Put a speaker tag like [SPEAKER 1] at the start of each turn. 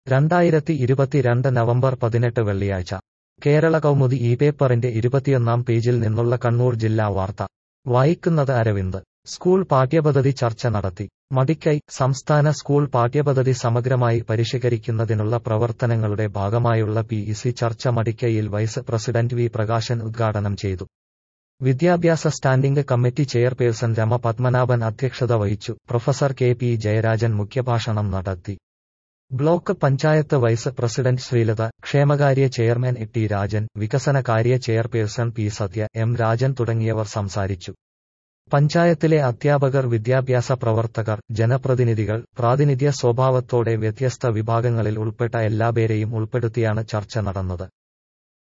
[SPEAKER 1] രണ്ടായിരത്തി ഇരുപത്തിരണ്ട് നവംബർ പതിനെട്ട് വെള്ളിയാഴ്ച കേരള കൗമുദി ഈ പേപ്പറിന്റെ ഇരുപത്തിയൊന്നാം പേജിൽ നിന്നുള്ള കണ്ണൂർ ജില്ലാ വാർത്ത വായിക്കുന്നത് അരവിന്ദ് സ്കൂൾ പാഠ്യപദ്ധതി ചർച്ച നടത്തി മടിക്കൈ സംസ്ഥാന സ്കൂൾ പാഠ്യപദ്ധതി സമഗ്രമായി പരിഷ്കരിക്കുന്നതിനുള്ള പ്രവർത്തനങ്ങളുടെ ഭാഗമായുള്ള പി ഇ സി ചർച്ച മടിക്കൈയിൽ വൈസ് പ്രസിഡന്റ് വി പ്രകാശൻ ഉദ്ഘാടനം ചെയ്തു വിദ്യാഭ്യാസ standing committee chairperson Rama Padmanabhan അധ്യക്ഷത വഹിച്ചു പ്രൊഫസർ കെ പി ജയരാജൻ മുഖ്യഭാഷണം നടത്തി block panchayat vice president Sreelatha ക്ഷേമകാര്യ ചെയർമാൻ എ ടി രാജൻ വികസനകാര്യ chairperson P Sathya M Rajan തുടങ്ങിയവർ സംസാരിച്ചു പഞ്ചായത്തിലെ അധ്യാപകർ വിദ്യാഭ്യാസ പ്രവർത്തകർ ജനപ്രതിനിധികൾ പ്രാതിനിധ്യ സ്വഭാവത്തോടെ വ്യത്യസ്ത വിഭാഗങ്ങളിൽ ഉൾപ്പെട്ട എല്ലാപേരെയും ഉൾപ്പെടുത്തിയാണ് ചർച്ച നടന്നത്